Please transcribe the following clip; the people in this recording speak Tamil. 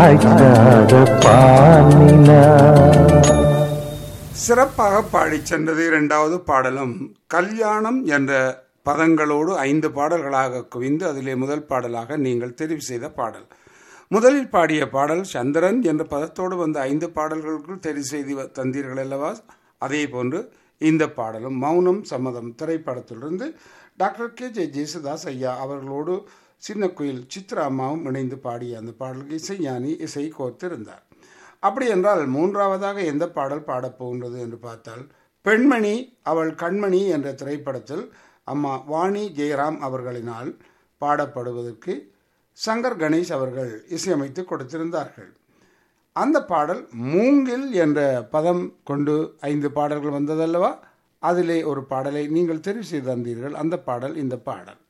காய்ச்சாத பாலிலா சிறப்பாக பாடிச் சென்றது இரண்டாவது பாடலும் கல்யாணம் என்ற பதங்களோடு ஐந்து பாடல்களாக குவிந்து அதிலே முதல் பாடலாக நீங்கள் தெரிவு செய்த பாடல் முதலில் பாடிய பாடல் சந்திரன் என்ற பதத்தோடு வந்த ஐந்து பாடல்களுக்குள் தெரிவு செய்து வ- தந்தீர்கள் அல்லவா அதே போன்று இந்த பாடலும் மௌனம் சம்மதம் திரைப்படத்திலிருந்து டாக்டர் கே ஜே ஜேசுதாஸ் ஐயா அவர்களோடு சின்ன குயில் சித்ரா அம்மாவும் இணைந்து பாடிய அந்த பாடலுக்கு இசைஞானி இசை கோர்த்திருந்தார் அப்படி என்றால் மூன்றாவதாக எந்த பாடல் பாடப்போகின்றது என்று பார்த்தால் பெண்மணி அவள் கண்மணி என்ற திரைப்படத்தில் அம்மா வாணி ஜெயராம் அவர்களினால் பாடப்படுவதற்கு சங்கர் கணேஷ் அவர்கள் இசையமைத்து கொடுத்திருந்தார்கள் அந்த பாடல் மூங்கில் என்ற பதம் கொண்டு ஐந்து பாடல்கள் வந்ததல்லவா அதிலே ஒரு பாடலை நீங்கள் தெரிவு செய்து தந்தீர்கள் அந்த பாடல் இந்த பாடல்